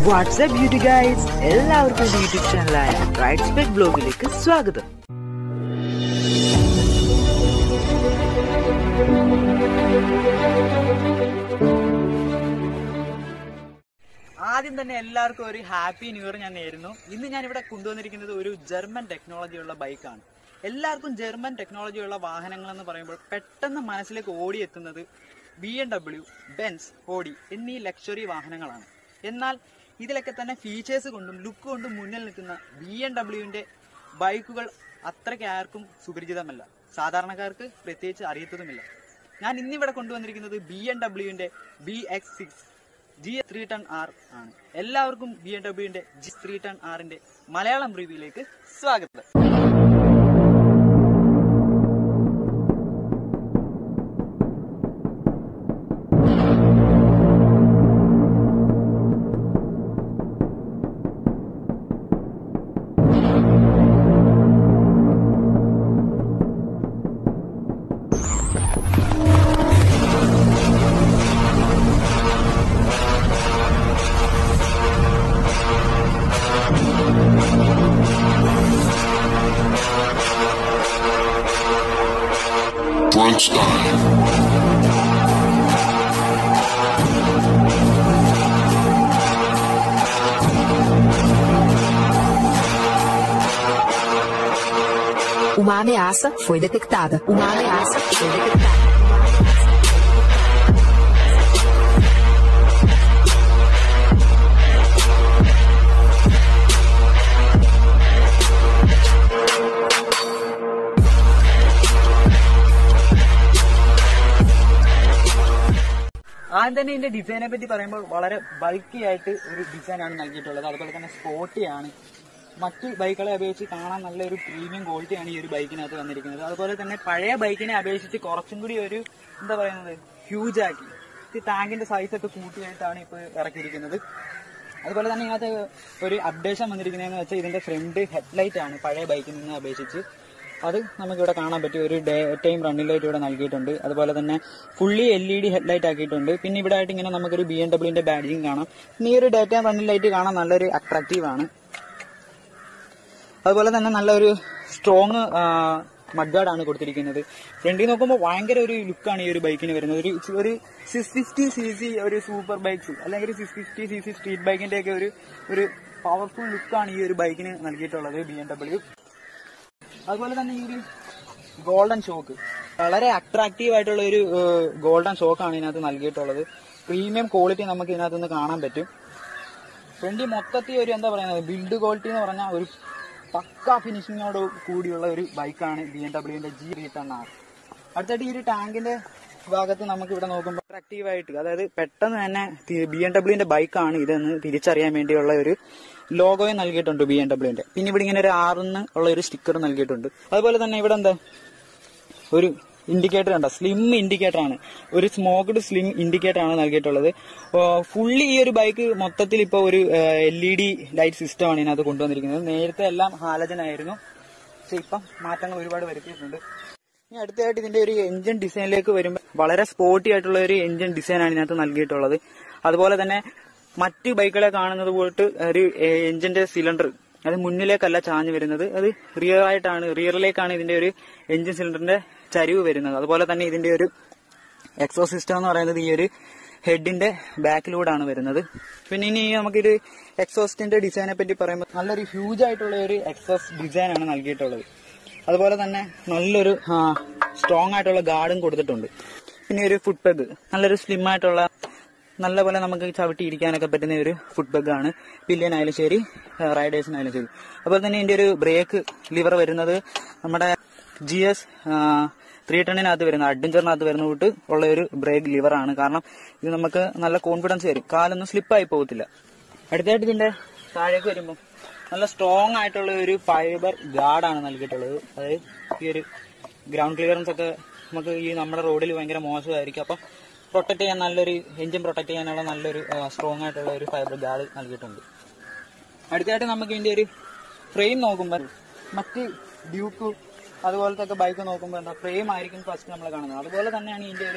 WhatsApp beauty guides എല്ലാവർക്കും YouTube ചാനലായ right spec ബ്ലോഗിലേക്ക് സ്വാഗതം ആദ്യം തന്നെ എല്ലാവർക്കും ഒരു ഹാപ്പി ന്യൂ ഇയർ ഞാൻ നേരുന്നു ഇന്ന് ഞാൻ ഇവിടെ കൊണ്ടുവന്നിരിക്കുന്നത് ഒരു ജർമ്മൻ ടെക്നോളജിയുള്ള ബൈക്കാണ് എല്ലാവർക്കും ജർമ്മൻ ടെക്നോളജിയുള്ള വാഹനങ്ങൾ എന്ന് പറയുമ്പോൾ പെട്ടെന്ന് മനസ്സിലേക്ക് ഓടിയെത്തുന്നത് B M W Benz Audi എന്നീ ലക്ഷറി വാഹനങ്ങളാണ് എന്നാൽ ഇതിലൊക്കെ തന്നെ ഫീച്ചേഴ്സ് കൊണ്ടും ലുക്ക് കൊണ്ടും മുന്നിൽ നിൽക്കുന്ന ബി എം ഡബ്ല്യുവിൻ്റെ ബൈക്കുകൾ അത്രയ്ക്ക് ആർക്കും സുപരിചിതമല്ല സാധാരണക്കാർക്ക് പ്രത്യേകിച്ച് അറിയത്തതുമില്ല ഞാൻ ഇന്നിവിടെ കൊണ്ടുവന്നിരിക്കുന്നത് ബി എം ഡബ്ല്യുവിൻ്റെ B X six G three ten R ആണ് എല്ലാവർക്കും ബി എം ഡബ്ല്യുവിന്റെ ജി ത്രീ ടൺ ആറിന്റെ മലയാളം റിവ്യൂയിലേക്ക് സ്വാഗതം Brunstein. Uma ameaça foi detectada. Uma ameaça foi detectada. ആദ്യം തന്നെ ഇതിന്റെ ഡിസൈനെ പറ്റി പറയുമ്പോൾ വളരെ ബൾക്കി ആയിട്ട് ഒരു ഡിസൈൻ ആണ് നൽകിയിട്ടുള്ളത് അതുപോലെ തന്നെ സ്പോർട്ടി ആണ് മറ്റ് ബൈക്കുകളെ അപേക്ഷിച്ച് കാണാൻ നല്ലൊരു പ്രീമിയം ക്വാളിറ്റിയാണ് ഈ ഒരു ബൈക്കിനകത്ത് വന്നിരിക്കുന്നത് അതുപോലെ തന്നെ പഴയ ബൈക്കിനെ അപേക്ഷിച്ച് കുറച്ചും കൂടി ഒരു എന്താ പറയുന്നത് ഹ്യൂജ് ആക്കി ഈ ടാങ്കിന്റെ സൈസ് ഒക്കെ കൂട്ടിയായിട്ടാണ് ഇപ്പോൾ ഇറക്കിയിരിക്കുന്നത് അതുപോലെ തന്നെ ഇതിനകത്ത് ഒരു അപ്ഡേഷൻ വന്നിരിക്കുന്നതെന്ന് വെച്ചാൽ ഇതിന്റെ ഫ്രണ്ട് ഹെഡ്ലൈറ്റ് ആണ് പഴയ ബൈക്കിൽ നിന്ന് അപേക്ഷിച്ച് അത് നമുക്കിവിടെ കാണാൻ പറ്റും ഒരു ഡേ ടൈം റണ്ണിംഗ് ലൈറ്റ് ഇവിടെ നൽകിയിട്ടുണ്ട് അതുപോലെ തന്നെ fully L E D headlight ആക്കിയിട്ടുണ്ട് പിന്നെ ഇവിടെ ആയിട്ട് ഇങ്ങനെ നമുക്കൊരു ബി എം ഡബ്ല്യൂന്റെ ബാഡ്ജിങ് കാണാം പിന്നെ ഈ ഒരു ഡേ ടൈം റണ്ണിംഗ് ലൈറ്റ് കാണാൻ നല്ലൊരു അട്രാക്റ്റീവ് ആണ് അതുപോലെ തന്നെ നല്ലൊരു സ്ട്രോങ് മഡ്ഗാർഡ് ആണ് കൊടുത്തിരിക്കുന്നത് ഫ്രണ്ടിൽ നോക്കുമ്പോൾ ഭയങ്കര ഒരു ലുക്കാണ് ഈ ഒരു ബൈക്കിന് വരുന്നത് ഒരു ഒരു സിക്സ് ഫിഫ്റ്റി സി സി ഒരു സൂപ്പർ ബൈക്സ് അല്ലെങ്കിൽ ഒരു six fifty C C street ബൈക്കിന്റെ ഒക്കെ ഒരു ഒരു പവർഫുൾ ലുക്കാണ് ഈ ഒരു ബൈക്കിന് നൽകിയിട്ടുള്ളത് ബി എം ഡബ്ല്യു അതുപോലെ തന്നെ ഈ ഒരു ഗോൾഡൻ ഷോക്ക് വളരെ അട്രാക്റ്റീവ് ആയിട്ടുള്ള ഒരു ഗോൾഡൻ ഷോക്കാണ് ഇതിനകത്ത് നൽകിയിട്ടുള്ളത് പ്രീമിയം ക്വാളിറ്റി നമുക്ക് ഇതിനകത്ത് നിന്ന് കാണാൻ പറ്റും ഫ്രണ്ടിൽ മൊത്തത്തിൽ ഒരു എന്താ പറയുന്നത് ബിൽഡ് ക്വാളിറ്റി എന്ന് പറഞ്ഞാൽ ഒരു പക്ക ഫിനിഷിങ്ങോട് കൂടിയുള്ള ഒരു ബൈക്കാണ് ബി എം ഡബ്ല്യുവിന്റെ ജി റിട്ടൺ ആർ അടുത്തായിട്ട് ഈ ഒരു ടാങ്കിന്റെ ഭാഗത്ത് നമുക്ക് ഇവിടെ നോക്കുമ്പോൾ അട്രാക്റ്റീവ് ആയിട്ട് അതായത് പെട്ടെന്ന് തന്നെ ബി എം ഡബ്ല്യുവിന്റെ ബൈക്കാണ് ഇതെന്ന് തിരിച്ചറിയാൻ വേണ്ടിയുള്ള ഒരു ലോഗോയും നൽകിയിട്ടുണ്ട് ബി എം ഡബ്ല്യുവിന്റെ പിന്നെ ഇവിടെ ഇങ്ങനെ ഒരു ആറിന്ന് ഉള്ള ഒരു സ്റ്റിക്കർ നൽകിയിട്ടുണ്ട് അതുപോലെ തന്നെ ഇവിടെ എന്താ ഒരു ഇൻഡിക്കേറ്റർ ഉണ്ട് സ്ലിം ഇൻഡിക്കേറ്റർ ആണ് ഒരു സ്മോക്ഡ് സ്ലിം ഇൻഡിക്കേറ്റർ ആണ് നൽകിയിട്ടുള്ളത് ഫുള്ളി ഈ ഒരു ബൈക്ക് മൊത്തത്തിൽ ഇപ്പോൾ ഒരു L E D light system ആണ് ഇതിനകത്ത് കൊണ്ടുവന്നിരിക്കുന്നത് നേരത്തെ എല്ലാം ഹാലജൻ ആയിരുന്നു പക്ഷെ ഇപ്പം മാറ്റങ്ങൾ ഒരുപാട് വരുത്തിയിട്ടുണ്ട് ഇനി അടുത്തതായിട്ട് ഇതിന്റെ ഒരു എഞ്ചിൻ ഡിസൈനിലേക്ക് വരുമ്പോൾ വളരെ സ്പോർട്ടി ആയിട്ടുള്ള ഒരു എഞ്ചിൻ ഡിസൈൻ ആണ് ഇതിനകത്ത് നൽകിയിട്ടുള്ളത് അതുപോലെ തന്നെ മറ്റ് ബൈക്കുകളെ കാണുന്നത് പോയിട്ട് ഒരു എഞ്ചിന്റെ സിലിണ്ടർ അത് മുന്നിലേക്കല്ല ചാഞ്ഞു വരുന്നത് അത് റിയർ ആയിട്ടാണ് റിയറിലേക്കാണ് ഇതിന്റെ ഒരു എഞ്ചിൻ സിലിണ്ടറിന്റെ ചരിവ് വരുന്നത് അതുപോലെ തന്നെ ഇതിന്റെ ഒരു എക്സോ സിസ്റ്റം എന്ന് പറയുന്നത് ഈ ഒരു ഹെഡിന്റെ ബാക്കിലൂടെയാണ് വരുന്നത് പിന്നെ ഇനി നമുക്കൊരു എക്സോസ്റ്റിന്റെ ഡിസൈനെ പറ്റി പറയുമ്പോൾ നല്ലൊരു ഹ്യൂജ് ആയിട്ടുള്ള ഒരു എക്സോസ് ഡിസൈൻ ആണ് നൽകിയിട്ടുള്ളത് അതുപോലെ തന്നെ നല്ലൊരു സ്ട്രോങ് ആയിട്ടുള്ള ഗാർഡും കൊടുത്തിട്ടുണ്ട് പിന്നെ ഒരു ഫുഡ് പെഗ് നല്ലൊരു സ്ലിം ആയിട്ടുള്ള നല്ലപോലെ നമുക്ക് ചവിട്ടി ഇരിക്കാനൊക്കെ പറ്റുന്ന ഒരു ഫുഡ് പെഗ് ആണ് പില്ലിയനായാലും ശരി റൈഡേഴ്സിനായാലും ശരി അതുപോലെ തന്നെ ഇതിന്റെ ഒരു ബ്രേക്ക് ലിവർ വരുന്നത് നമ്മുടെ ജി എസ് ത്രീ ടണ്ണിനകത്ത് വരുന്ന അഡ്വഞ്ചറിനകത്ത് വരുന്ന കൂട്ട് ഉള്ള ഒരു ബ്രേക്ക് ലിവറാണ് കാരണം ഇത് നമുക്ക് നല്ല കോൺഫിഡൻസ് തരും കാലൊന്നും സ്ലിപ്പായി പോകത്തില്ല അടുത്തായിട്ട് ഇതിന്റെ താഴേക്ക് വരുമ്പോൾ നല്ല സ്ട്രോങ് ആയിട്ടുള്ള ഒരു ഫൈബർ ഗാർഡാണ് നൽകിയിട്ടുള്ളത് അതായത് ഈ ഒരു ഗ്രൗണ്ട് ക്ലിയറൻസ് ഒക്കെ നമുക്ക് ഈ നമ്മുടെ റോഡിൽ ഭയങ്കര മോശമായിരിക്കും അപ്പം പ്രൊട്ടക്ട് ചെയ്യാൻ നല്ലൊരു എഞ്ചിൻ പ്രൊട്ടക്ട് ചെയ്യാനുള്ള നല്ലൊരു സ്ട്രോങ് ആയിട്ടുള്ള ഒരു ഫൈബർ ഗാർഡ് നൽകിയിട്ടുണ്ട് അടുത്തായിട്ട് നമുക്ക് ഇതിന്റെ ഒരു ഫ്രെയിം നോക്കുമ്പോൾ മറ്റ് ഡ്യൂക്ക് അതുപോലത്തെ ഒക്കെ ബൈക്ക് നോക്കുമ്പോൾ എന്താ ഫ്രെയിം ആയിരിക്കും ഫസ്റ്റ് നമ്മൾ കാണുന്നത് അതുപോലെ തന്നെയാണ് ഇതിന്റെ ഒരു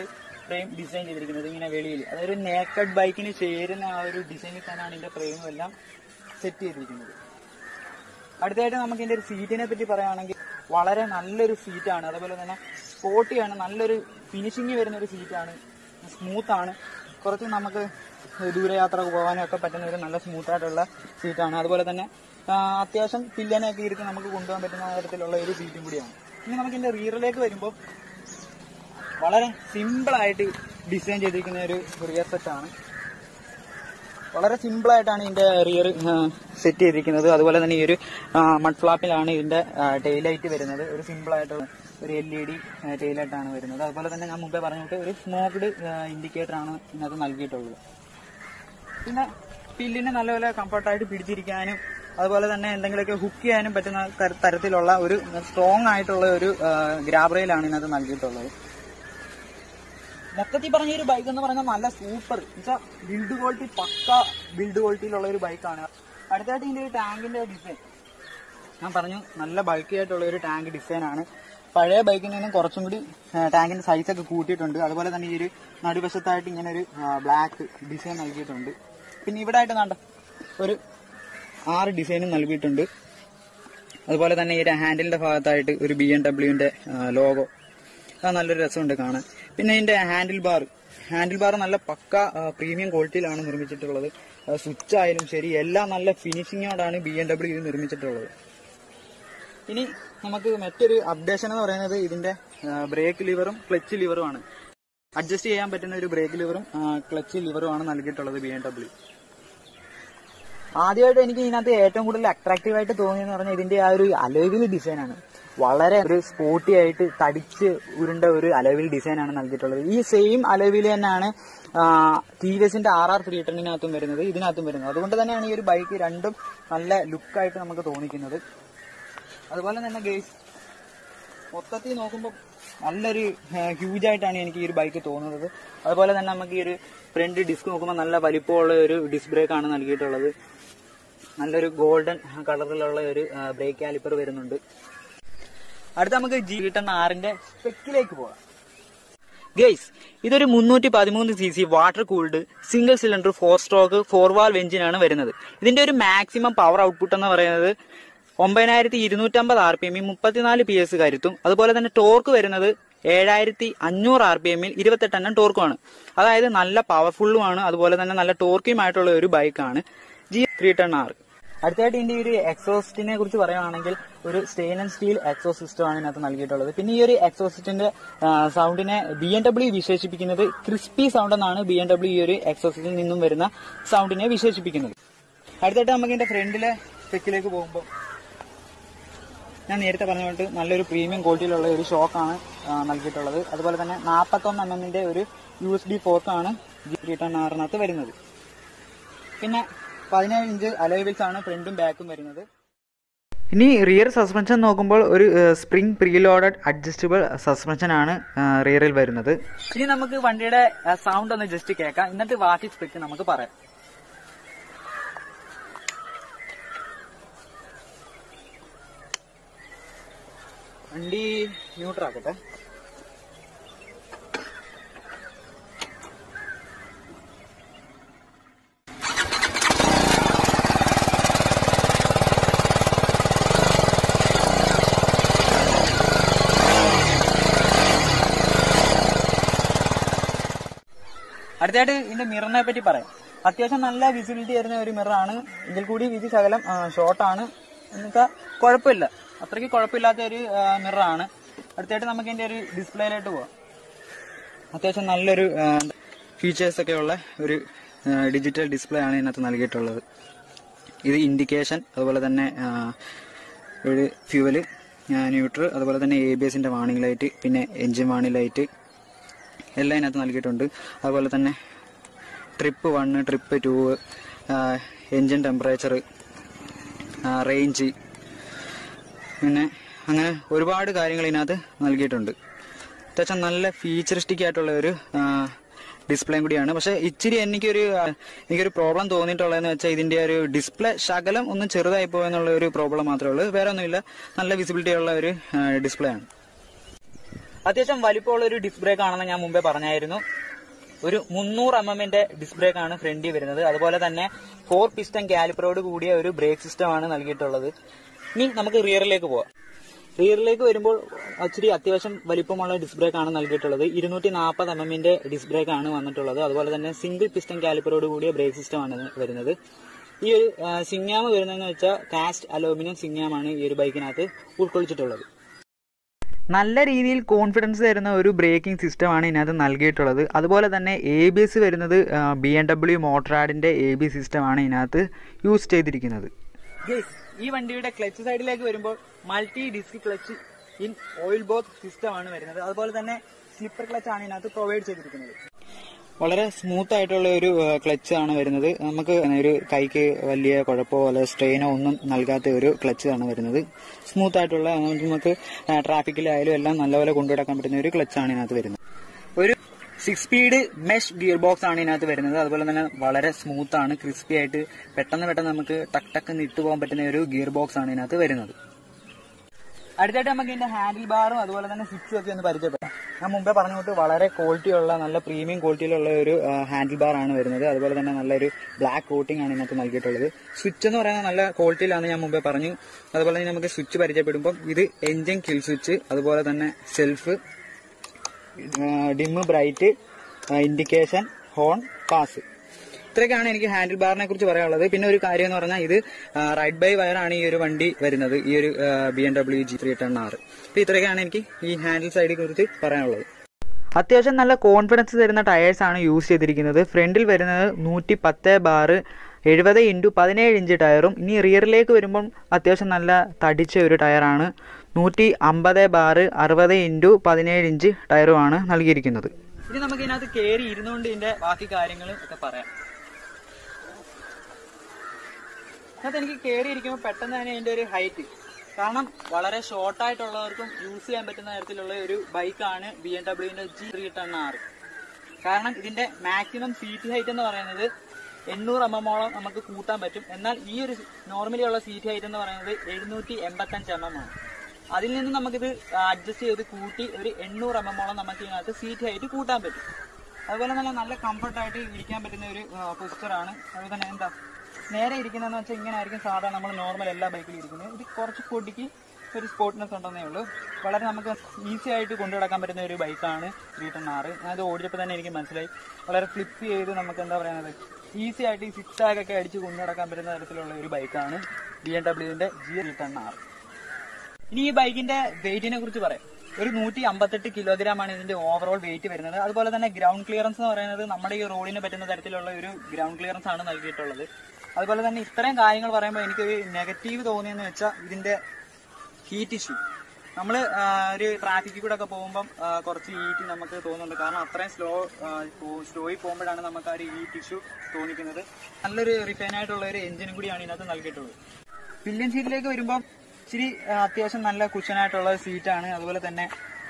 ഫ്രെയിം ഡിസൈൻ ചെയ്തിരിക്കുന്നത് ഇങ്ങനെ വെളിയിൽ അതൊരു നേക്കഡ് ബൈക്കിന് ചേരുന്ന ആ ഒരു ഡിസൈനിൽ തന്നെയാണ് ഇതിന്റെ ഫ്രെയിമും എല്ലാം സെറ്റ് ചെയ്തിരിക്കുന്നത് അടുത്തതായിട്ട് നമുക്ക് ഇതിന്റെ ഒരു സീറ്റിനെ പറ്റി പറയുകയാണെങ്കിൽ വളരെ നല്ലൊരു സീറ്റാണ് അതുപോലെ തന്നെ സ്പോട്ടിയാണ് നല്ലൊരു ഫിനിഷിങ് വരുന്ന ഒരു സീറ്റാണ് സ്മൂത്ത് ആണ് കുറച്ച് നമുക്ക് ദൂരയാത്ര പോകാനും ഒക്കെ പറ്റുന്ന ഒരു നല്ല സ്മൂത്ത് ആയിട്ടുള്ള സീറ്റാണ് അതുപോലെ തന്നെ ആ, അത്യാവശ്യം പില്ലനെയൊക്കെ ഇരുത്തി നമുക്ക് കൊണ്ടുപോകാൻ പറ്റുന്ന തരത്തിലുള്ള ഒരു സീറ്റും കൂടിയാണ് ഇനി നമുക്ക് ഇതിന്റെ റീറിലേക്ക് വരുമ്പോൾ വളരെ സിമ്പിൾ ആയിട്ട് ഡിസൈൻ ചെയ്തിരിക്കുന്ന ഒരു റിയർ സെറ്റ് ആണ് വളരെ സിമ്പിൾ ആയിട്ടാണ് ഇതിന്റെ റിയർ സെറ്റ് ചെയ്തിരിക്കുന്നത് അതുപോലെ തന്നെ ഈ ഒരു മഡ് ഫ്ലാപ്പിലാണ് ഇതിന്റെ ടെയിൽ ലൈറ്റ് വരുന്നത് ഒരു സിമ്പിൾ ആയിട്ടുള്ള ഒരു എൽ ഇ ഡി ടെയിൽ ലൈറ്റാണ് വരുന്നത് അതുപോലെ തന്നെ ഞാൻ മുമ്പേ പറഞ്ഞിട്ട് ഒരു സ്മോക്ഡ് ഇൻഡിക്കേറ്റർ ആണ് ഇതിനകത്ത് നൽകിയിട്ടുള്ളത് പിന്നെ പില്ലിന് നല്ലപോലെ കംഫർട്ടായിട്ട് പിടിച്ചിരിക്കാനും അതുപോലെ തന്നെ എന്തെങ്കിലുമൊക്കെ ഹുക്ക് ചെയ്യാനും പറ്റുന്ന തര- തരത്തിലുള്ള ഒരു സ്ട്രോങ് ആയിട്ടുള്ള ഒരു ഗ്രാബ് റെയിലാണ് ഇതിനകത്ത് നൽകിയിട്ടുള്ളത് മൊത്തത്തിൽ പറഞ്ഞ ഒരു ബൈക്ക് എന്ന് പറഞ്ഞാൽ നല്ല സൂപ്പർ എന്നുവെച്ചാൽ ബിൽഡ് ക്വാളിറ്റി പക്ക ബിൽഡ് ക്വാളിറ്റിയിലുള്ള ഒരു ബൈക്കാണ് അടുത്തായിട്ട് ഇതിന്റെ ഒരു ടാങ്കിന്റെ ഡിസൈൻ ഞാൻ പറഞ്ഞു നല്ല ബൾക്കി ആയിട്ടുള്ള ഒരു ടാങ്ക് ഡിസൈൻ ആണ് പഴയ ബൈക്കിൽ നിന്നും കുറച്ചും കൂടി ടാങ്കിന്റെ സൈസ് ഒക്കെ കൂട്ടിയിട്ടുണ്ട് അതുപോലെ തന്നെ ഈ ഒരു നടുവശത്തായിട്ട് ഇങ്ങനെ ഒരു ബ്ലാക്ക് ഡിസൈൻ നൽകിയിട്ടുണ്ട് പിന്നെ ഇവിടെ ആയിട്ട് കണ്ട ഒരു ആറ് ഡിസൈനും നൽകിയിട്ടുണ്ട് അതുപോലെ തന്നെ ഈ ഒരു ഹാൻഡിലിന്റെ ഭാഗത്തായിട്ട് ഒരു ബി എം ഡബ്ല്യുവിന്റെ ലോഗോ അത് നല്ലൊരു രസമുണ്ട് കാണാൻ പിന്നെ ഇതിന്റെ ഹാൻഡിൽ ബാർ ഹാൻഡിൽ ബാർ നല്ല പക്ക പ്രീമിയം ക്വാളിറ്റിയിലാണ് നിർമ്മിച്ചിട്ടുള്ളത് സ്വിച്ച് ആയാലും ശരി എല്ലാം നല്ല ഫിനിഷിങ്ങോടാണ് ബി എം ഡബ്ല്യു ഇത് നിർമ്മിച്ചിട്ടുള്ളത് ഇനി നമുക്ക് മറ്റൊരു അപ്ഡേഷൻ എന്ന് പറയുന്നത് ഇതിന്റെ ബ്രേക്ക് ലിവറും ക്ലച്ച് ലിവറും ആണ് അഡ്ജസ്റ്റ് ചെയ്യാൻ പറ്റുന്ന ഒരു ബ്രേക്ക് ലിവറും ക്ലച്ച് ലിവറും ആണ് നൽകിയിട്ടുള്ളത് ബി എം ഡബ്ല്യു ആദ്യമായിട്ട് എനിക്ക് ഇതിനകത്ത് ഏറ്റവും കൂടുതൽ അട്രാക്റ്റീവ് ആയിട്ട് തോന്നിയെന്ന് പറഞ്ഞാൽ ഇതിന്റെ ആ ഒരു അലോവിൽ ഡിസൈൻ ആണ് വളരെ ഒരു സ്പോർട്ടി ആയിട്ട് തടിച്ച് ഉരുണ്ട ഒരു അലോവിൽ ഡിസൈൻ ആണ് നൽകിയിട്ടുള്ളത് ഈ സെയിം അലോവിൽ തന്നെയാണ് ടി വി എസിന്റെ ആർ ആർ ത്രീ ടെന്നിനകത്തും വരുന്നത് ഇതിനകത്തും വരുന്നത് അതുകൊണ്ട് തന്നെയാണ് ഈ ഒരു ബൈക്ക് രണ്ടും നല്ല ലുക്കായിട്ട് നമുക്ക് തോന്നിക്കുന്നത് അതുപോലെ തന്നെ ഗേസ് മൊത്തത്തിൽ നോക്കുമ്പോൾ നല്ലൊരു ഹ്യൂജ് ആയിട്ടാണ് എനിക്ക് ഈ ഒരു ബൈക്ക് തോന്നുന്നത് അതുപോലെ തന്നെ നമുക്ക് ഈ ഒരു ഫ്രണ്ട് ഡിസ്ക് നോക്കുമ്പോൾ നല്ല വലിപ്പമുള്ള ഒരു ഡിസ്ക് ബ്രേക്ക് ആണ് നൽകിയിട്ടുള്ളത് നല്ലൊരു ഗോൾഡൻ കളറിലുള്ള ഒരു ബ്രേക്ക് കാലിപ്പർ വരുന്നുണ്ട് അടുത്ത നമുക്ക് ജി ടെൻ ആറിന്റെ സ്പെക്കിലേക്ക് പോകാം ഗെയ്സ് ഇതൊരു മുന്നൂറ്റി പതിമൂന്ന് C C water cooled single cylinder four stroke four valve എഞ്ചിനാണ് വരുന്നത് ഇതിന്റെ ഒരു മാക്സിമം പവർ ഔട്ട്പുട്ട് എന്ന് പറയുന്നത് ഒമ്പതിനായിരത്തി ഇരുന്നൂറ്റമ്പത് ആർ പി എമ്മിൽ മുപ്പത്തിനാല് പി എസ് കരുത്തും അതുപോലെ തന്നെ ടോർക്ക് വരുന്നത് ഏഴായിരത്തി അഞ്ഞൂറ് ആർ പി എമ്മിൽ ഇരുപത്തെട്ടെണ്ണം ടോർക്കുമാണ് അതായത് നല്ല പവർഫുള്ളുമാണ് അതുപോലെ തന്നെ നല്ല ടോർക്കിയുമായിട്ടുള്ള ഒരു ബൈക്കാണ് ജി ത്രീ ടെൻ ആർ അടുത്തായിട്ട് ഇതിന്റെ ഈ ഒരു എക്സോസ്റ്റിനെ കുറിച്ച് പറയുകയാണെങ്കിൽ ഒരു stain and steel exhaust system ആണ് ഇതിനകത്ത് നൽകിയിട്ടുള്ളത് പിന്നെ ഈ ഒരു എക്സോസിസ്റ്റിന്റെ സൗണ്ടിനെ ബി എം ഡബ്ല്യു വിശേഷിപ്പിക്കുന്നത് ക്രിസ്പി സൗണ്ട് എന്നാണ് ബി എം ഡബ്ല്യു ഈ ഒരു എക്സോസിസ്റ്റിൽ നിന്നും വരുന്ന സൗണ്ടിനെ വിശേഷിപ്പിക്കുന്നത് അടുത്തായിട്ട് നമുക്ക് ഇതിന്റെ ഫ്രണ്ടിലെ സ്പെക്കിലേക്ക് പോകുമ്പോൾ ഞാൻ നേരത്തെ പറഞ്ഞുകൊണ്ട് നല്ലൊരു പ്രീമിയം ക്വാളിറ്റിയിലുള്ള ഒരു ഷോക്കാണ് നൽകിയിട്ടുള്ളത് അതുപോലെ തന്നെ നാൽപ്പത്തൊന്ന് എം എമ്മിന്റെ ഒരു യു എസ് ഡി ഫോർക്കാണ് ജി റിട്ടേൺ ആറിനകത്ത് വരുന്നത് പിന്നെ പതിനേഴ് ഇഞ്ച് അലോയിൽസ് ആണ് ഫ്രണ്ടും ബാക്കും വരുന്നത് ഇനി റിയർ സസ്പെൻഷൻ നോക്കുമ്പോൾ ഒരു സ്പ്രിംഗ് പ്രീലോഡഡ് അഡ്ജസ്റ്റബിൾ സസ്പെൻഷൻ ആണ് റിയറിൽ വരുന്നത് ഇനി നമുക്ക് വണ്ടിയുടെ സൗണ്ട് ഒന്ന് ജസ്റ്റ് കേൾക്കാം എന്നിട്ട് ബാക്കി സ്പെക്ക് നമുക്ക് പറയാം വണ്ടി ന്യൂട്രൽ ആക്കട്ടെ അടുത്തായിട്ട് ഇതിന്റെ മിററിനെ പറ്റി പറയാം അത്യാവശ്യം നല്ല വിസിബിലിറ്റി വരുന്ന ഒരു മിററാണ് ഇതിൽ കൂടി ഇത് ശകലം ഷോർട്ടാണ് എന്നുവെച്ചാൽ കുഴപ്പമില്ല അത്രയ്ക്ക് കുഴപ്പമില്ലാത്ത ഒരു മിററാണ് അടുത്തായിട്ട് നമുക്ക് ഇതിന്റെ ഒരു ഡിസ്പ്ലേയിലോട്ട് പോവാം അത്യാവശ്യം നല്ലൊരു ഫീച്ചേഴ്സ് ഒക്കെ ഉള്ള ഒരു ഡിജിറ്റൽ ഡിസ്പ്ലേ ആണ് ഇതിനകത്ത് നൽകിയിട്ടുള്ളത് ഇത് ഇൻഡിക്കേഷൻ അതുപോലെ തന്നെ ആ, ഒരു ഫ്യൂവല് ന്യൂട്രൽ അതുപോലെ തന്നെ എ ബി എസിന്റെ വാണിംഗ് ലൈറ്റ് പിന്നെ എൻജിൻ വാണിംഗ് ലൈറ്റ് എല്ലാം ഇതിനകത്ത് നൽകിയിട്ടുണ്ട് അതുപോലെ തന്നെ trip one trip two engine temperature range പിന്നെ അങ്ങനെ ഒരുപാട് കാര്യങ്ങൾ ഇതിനകത്ത് നൽകിയിട്ടുണ്ട് അത്യാവശ്യം നല്ല ഫീച്ചറിസ്റ്റിക് ആയിട്ടുള്ള ഒരു ഡിസ്പ്ലേയും കൂടിയാണ് പക്ഷെ ഇച്ചിരി എനിക്കൊരു ആ, എനിക്കൊരു പ്രോബ്ലം തോന്നിയിട്ടുള്ളതെന്ന് വെച്ചാൽ ഇതിന്റെ ഒരു ഡിസ്പ്ലേ ശകലം ഒന്ന് ചെറുതായി പോയെന്നുള്ള ഒരു പ്രോബ്ലം മാത്രമേ ഉള്ളൂ വേറെ ഒന്നുമില്ല നല്ല വിസിബിലിറ്റി ഉള്ള ഒരു ഡിസ്പ്ലേ ആണ് അത്യാവശ്യം വലിപ്പമുള്ള ഒരു ഡിസ്ക് ബ്രേക്ക് ആണെന്ന് ഞാൻ മുമ്പേ പറഞ്ഞായിരുന്നു ഒരു മുന്നൂറ് എം എമ്മിന്റെ ഡിസ്ക് ബ്രേക്ക് ആണ് ഫ്രണ്ടിൽ വരുന്നത് അതുപോലെ തന്നെ ഫോർ പിസ്റ്റൺ കാലിപ്പറോട് കൂടിയ ഒരു ബ്രേക്ക് സിസ്റ്റം ആണ് നൽകിയിട്ടുള്ളത് ഇനി നമുക്ക് റിയറിലേക്ക് പോവാം റിയറിലേക്ക് വരുമ്പോൾ ഇച്ചിരി അത്യാവശ്യം വലിപ്പമുള്ള ഡിസ്ക് ബ്രേക്ക് ആണ് നൽകിയിട്ടുള്ളത് ഇരുന്നൂറ്റി നാൽപ്പത് എം എമ്മിന്റെ ഡിസ്ക് ബ്രേക്ക് ആണ് വന്നിട്ടുള്ളത് അതുപോലെ തന്നെ സിംഗിൾ പിസ്റ്റൺ കാലിപ്പറോട് കൂടിയ ബ്രേക്ക് സിസ്റ്റം ആണ് വരുന്നത് ഈ ഒരു സിങ്ങാമ് വരുന്നതെന്ന് വെച്ചാൽ കാസ്റ്റ് അലൂമിനിയം സിങ്ങാമാണ് ഈ ഒരു ബൈക്കിനകത്ത് ഉൾക്കൊള്ളിച്ചിട്ടുള്ളത് നല്ല രീതിയിൽ കോൺഫിഡൻസ് തരുന്ന ഒരു ബ്രേക്കിംഗ് സിസ്റ്റമാണ് ഇതിനകത്ത് നൽകിയിട്ടുള്ളത് അതുപോലെ തന്നെ എ ബി എസ് വരുന്നത് ബി എം ഡബ്ല്യു മോട്ടറാഡിൻ്റെ എ ബി സിസ്റ്റമാണ് ഇതിനകത്ത് യൂസ് ചെയ്തിരിക്കുന്നത് ഈ വണ്ടിയുടെ ക്ലച്ച് സൈഡിലേക്ക് വരുമ്പോൾ multi disc clutch in oil bath system ആണ് വരുന്നത് അതുപോലെ തന്നെ സ്ലിപ്പർ ക്ലച്ച് ആണ് ഇതിനകത്ത് പ്രൊവൈഡ് ചെയ്തിരിക്കുന്നത് വളരെ സ്മൂത്ത് ആയിട്ടുള്ള ഒരു ക്ലച്ച് ആണ് വരുന്നത് നമുക്ക് ഒരു കൈക്ക് വലിയ കുഴപ്പമോ അല്ലെ സ്ട്രെയിനോ ഒന്നും നൽകാത്ത ഒരു ക്ലച്ച് ആണ് വരുന്നത് സ്മൂത്ത് ആയിട്ടുള്ള നമുക്ക് ട്രാഫിക്കിലായാലും എല്ലാം നല്ലപോലെ കൊണ്ടുനടക്കാൻ പറ്റുന്ന ഒരു ക്ലച്ച് ആണ് ഇതിനകത്ത് വരുന്നത് ഒരു six speed mesh gear box ആണ് ഇതിനകത്ത് വരുന്നത് അതുപോലെ തന്നെ വളരെ സ്മൂത്ത് ആണ് ക്രിസ്പി ആയിട്ട് പെട്ടെന്ന് പെട്ടെന്ന് നമുക്ക് ടക്ക് ടക്ക് നിട്ടു പോകാൻ പറ്റുന്ന ഒരു ഗിയർ ബോക്സ് ആണ് ഇതിനകത്ത് വരുന്നത് അടുത്തായിട്ട് നമുക്ക് ഇതിന്റെ ഹാൻഡിൽ ബാറും അതുപോലെ തന്നെ സ്വിച്ചും ഒക്കെ ഒന്ന് പരിചയപ്പെടാം ഞാൻ മുമ്പേ പറഞ്ഞ കൊണ്ട് വളരെ ക്വാളിറ്റി ഉള്ള നല്ല പ്രീമിയം ക്വാളിറ്റിയിലുള്ള ഒരു ഹാൻഡിൽ ബാർ ആണ് വരുന്നത് അതുപോലെ തന്നെ നല്ലൊരു ബ്ലാക്ക് കോട്ടിംഗ് ആണ് ഇതിനകത്ത് നൽകിയിട്ടുള്ളത് സ്വിച്ച് എന്ന് പറയുന്നത് നല്ല ക്വാളിറ്റിയിലാണ് ഞാൻ മുമ്പേ പറഞ്ഞു അതുപോലെ തന്നെ നമുക്ക് സ്വിച്ച് പരിചയപ്പെടുമ്പോൾ ഇത് എഞ്ചിൻ കിൽ സ്വിച്ച് അതുപോലെ തന്നെ self dim bright indication horn pass ഇത്രയൊക്കെയാണ് എനിക്ക് ഹാൻഡിൽ ബാറിനെ കുറിച്ച് പറയാനുള്ളത് പിന്നെ ഒരു കാര്യം എന്ന് പറഞ്ഞാൽ ഇത് റൈഡ് ബൈ വയർ ആണ് ഈ ഒരു വണ്ടി വരുന്നത് ഈ ഒരു B M W G three ten R അപ്പൊ ഇത്രയൊക്കെയാണ് എനിക്ക് ഈ ഹാൻഡിൽ സൈഡിനെ കുറിച്ച് പറയാനുള്ളത് അത്യാവശ്യം നല്ല കോൺഫിഡൻസ് തരുന്ന ടയേഴ്സ് ആണ് യൂസ് ചെയ്തിരിക്കുന്നത് ഫ്രണ്ടിൽ വരുന്നത് നൂറ്റി പത്ത് ബാറ് എഴുപത് ഇൻറ്റു പതിനേഴ് ഇഞ്ച് ടയറും ഇനി റിയറിലേക്ക് വരുമ്പം അത്യാവശ്യം നല്ല തടിച്ച ഒരു ടയറാണ് നൂറ്റി അമ്പത് ബാറ് അറുപത് ഇൻറ്റു പതിനേഴ് ഇഞ്ച് ടയറുമാണ് നൽകിയിരിക്കുന്നത് ഇനി നമുക്ക് ഇതിനകത്ത് കയറി ഇരുന്നുകൊണ്ട് ഇതിന്റെ ബാക്കി കാര്യങ്ങൾ ഒക്കെ പറയാം അതിനകത്ത് എനിക്ക് കയറി ഇരിക്കുമ്പോൾ പെട്ടെന്ന് തന്നെ അതിന്റെ ഒരു ഹൈറ്റ് കാരണം വളരെ ഷോർട്ട് ആയിട്ടുള്ളവർക്കും യൂസ് ചെയ്യാൻ പറ്റുന്ന തരത്തിലുള്ള ഒരു ബൈക്കാണ് ബി എം ഡബ്ല്യുവിന്റെ ജി ത്രീ ടെൺ ആറ് കാരണം ഇതിന്റെ മാക്സിമം സീറ്റ് ഹൈറ്റ് എന്ന് പറയുന്നത് എണ്ണൂറ് എം എമ്മോളം നമുക്ക് കൂട്ടാൻ പറ്റും എന്നാൽ ഈ ഒരു നോർമലി ഉള്ള സീറ്റ് ഹൈറ്റ് എന്ന് പറയുന്നത് എഴുന്നൂറ്റി എൺപത്തഞ്ച് എം എം ആണ് അതിൽ നിന്ന് നമുക്കിത് അഡ്ജസ്റ്റ് ചെയ്ത് കൂട്ടി ഒരു എണ്ണൂറ് എം എമ്മോളം നമുക്ക് ഇതിനകത്ത് സീറ്റ് ഹൈറ്റ് കൂട്ടാൻ പറ്റും അതുപോലെ തന്നെ നല്ല കംഫർട്ടായിട്ട് ഇരിക്കാൻ പറ്റുന്ന ഒരു പൊസിച്ചറാണ് അതുപോലെ തന്നെ എന്താ നേരെ ഇരിക്കുന്നതെന്ന് വെച്ചാൽ ഇങ്ങനെ ആയിരിക്കും സാധാരണ നമ്മൾ നോർമൽ എല്ലാ ബൈക്കിലും ഇരിക്കുന്നത് ഇത് കുറച്ച് പൊടിക്ക് ഒരു സ്പോർട്ട്നെസ് ഉണ്ടെന്നേ ഉള്ളൂ വളരെ നമുക്ക് ഈസി ആയിട്ട് കൊണ്ടു നടക്കാൻ പറ്റുന്ന ഒരു ബൈക്കാണ് ത്രീ ടെൻ ആറ് അത് ഓടിച്ചപ്പോൾ തന്നെ എനിക്ക് മനസ്സിലായി വളരെ ഫ്ലിപ്പ് ചെയ്ത് നമുക്ക് എന്താ പറയുന്നത് ഈസി ആയിട്ട് ഈ സിക്സ് ടാഗ് ഒക്കെ അടിച്ച് കൊണ്ടു നടക്കാൻ പറ്റുന്ന തരത്തിലുള്ള ഒരു ബൈക്കാണ് ബി എം ഡബ്ല്യുവിന്റെ ജി ത്രീ ടെൻ ആറ് ഇനി ഈ ബൈക്കിന്റെ വെയിറ്റിനെ കുറിച്ച് പറയാം ഒരു നൂറ്റി അമ്പത്തെട്ട് കിലോഗ്രാം ആണ് ഇതിന്റെ ഓവറോൾ വെയിറ്റ് വരുന്നത് അതുപോലെ തന്നെ ഗ്രൗണ്ട് ക്ലിയറൻസ് എന്ന് പറയുന്നത് നമ്മുടെ ഈ റോഡിന് പറ്റുന്ന തരത്തിലുള്ള ഒരു ഗ്രൗണ്ട് ക്ലിയറൻസ് ആണ് നൽകിയിട്ടുള്ളത് അതുപോലെ തന്നെ ഇത്രയും കാര്യങ്ങൾ പറയുമ്പോൾ എനിക്കൊരു നെഗറ്റീവ് തോന്നിയെന്ന് വെച്ചാൽ ഇതിന്റെ ഹീറ്റ് ഇഷ്യൂ നമ്മൾ ഒരു ട്രാഫിക്കിൽ കൂടെ ഒക്കെ പോകുമ്പം ആ, കുറച്ച് ഹീറ്റ് നമുക്ക് തോന്നുന്നുണ്ട് കാരണം അത്രയും സ്ലോ സ്ലോയിൽ പോകുമ്പോഴാണ് നമുക്ക് ആ ഒരു ഹീറ്റ് ഇഷ്യൂ തോന്നിക്കുന്നത് നല്ലൊരു റിഫൈൻ ആയിട്ടുള്ള ഒരു എഞ്ചിനും കൂടിയാണ് ഇതിനകത്ത് നൽകിയിട്ടുള്ളത് പില്യൻ സീറ്റിലേക്ക് വരുമ്പം ഇച്ചിരി ആ, അത്യാവശ്യം നല്ല കുഷനായിട്ടുള്ള സീറ്റാണ് അതുപോലെ തന്നെ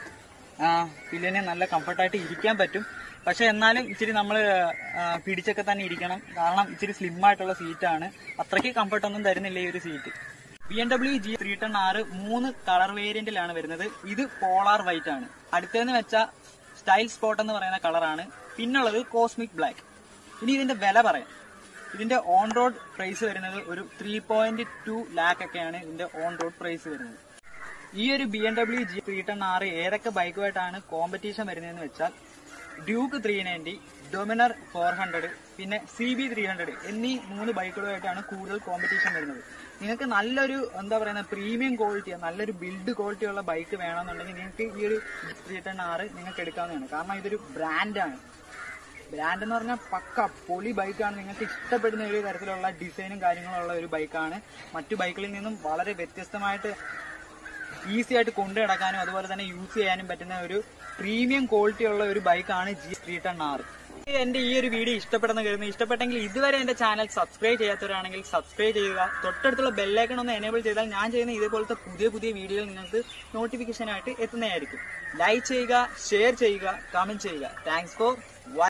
പില്ലിന് നല്ല കംഫർട്ടായിട്ട് ഇരിക്കാൻ പറ്റും പക്ഷെ എന്നാലും ഇച്ചിരി നമ്മൾ പിടിച്ചൊക്കെ തന്നെ ഇരിക്കണം കാരണം ഇച്ചിരി സ്ലിം ആയിട്ടുള്ള സീറ്റാണ് അത്രയ്ക്ക് കംഫർട്ട് ഒന്നും തരുന്നില്ല ഈ ഒരു seat B M W G three ten R മൂന്ന് കളർ വേരിയന്റിലാണ് വരുന്നത് ഇത് പോളാർ വൈറ്റ് ആണ് അടുത്തതെന്ന് വെച്ചാൽ സ്റ്റൈൽ സ്പോട്ട് എന്ന് പറയുന്ന കളറാണ് പിന്നുള്ളത് കോസ്മിക് ബ്ലാക്ക് ഇനി ഇതിന്റെ വില പറയാം ഇതിന്റെ ഓൺ റോഡ് പ്രൈസ് വരുന്നത് ഒരു ത്രീ പോയിന്റ് ടു ലാക്ക് ഒക്കെയാണ് ഇതിന്റെ ഓൺ റോഡ് പ്രൈസ് വരുന്നത് ഈ ഒരു B M W G three ten R ഏതൊക്കെ ബൈക്കുമായിട്ടാണ് കോമ്പറ്റീഷൻ വരുന്നതെന്ന് വെച്ചാൽ Duke three ninety Dominar four hundred പിന്നെ സി ബി ത്രീ ഹൺഡ്രഡ് എന്നീ മൂന്ന് ബൈക്കുകളുമായിട്ടാണ് കൂടുതൽ കോമ്പറ്റീഷൻ വരുന്നത് നിങ്ങൾക്ക് നല്ലൊരു എന്താ പറയുക പ്രീമിയം ക്വാളിറ്റി നല്ലൊരു ബിൽഡ് ക്വാളിറ്റി ഉള്ള ബൈക്ക് വേണമെന്നുണ്ടെങ്കിൽ നിങ്ങൾക്ക് ഈ ഒരു ത്രീ ടെൺ ആറ് നിങ്ങൾക്ക് എടുക്കാവുന്നതാണ് കാരണം ഇതൊരു ബ്രാൻഡാണ് ബ്രാൻഡ് എന്ന് പറഞ്ഞാൽ പക്ക പൊളി ബൈക്കാണ് നിങ്ങൾക്ക് ഇഷ്ടപ്പെടുന്ന ഒരു തരത്തിലുള്ള ഡിസൈനും കാര്യങ്ങളും ഉള്ള ഒരു ബൈക്കാണ് മറ്റു ബൈക്കുകളിൽ നിന്നും വളരെ വ്യത്യസ്തമായിട്ട് ഈസി ആയിട്ട് കൊണ്ടു നടക്കാനും അതുപോലെ തന്നെ യൂസ് ചെയ്യാനും പറ്റുന്ന ഒരു പ്രീമിയം ക്വാളിറ്റി ഉള്ള ഒരു ബൈക്കാണ് ജി ത്രീ ടെൺ ആർ എന്റെ ഈ ഒരു വീഡിയോ ഇഷ്ടപ്പെടുന്ന കരുതുന്നു ഇഷ്ടപ്പെട്ടെങ്കിൽ ഇതുവരെ എന്റെ ചാനൽ സബ്സ്ക്രൈബ് ചെയ്യാത്തവരാണെങ്കിൽ സബ്സ്ക്രൈബ് ചെയ്യുക തൊട്ടടുത്തുള്ള ബെല്ലൈക്കൺ ഒന്ന് എനേബിൾ ചെയ്താൽ ഞാൻ ചെയ്യുന്ന ഇതുപോലത്തെ പുതിയ പുതിയ വീഡിയോകൾ നിങ്ങൾക്ക് നോട്ടിഫിക്കേഷൻ ആയിട്ട് എത്തുന്നതായിരിക്കും ലൈക്ക് ചെയ്യുക ഷെയർ ചെയ്യുക കമന്റ് ചെയ്യുക താങ്ക്സ് ഫോർ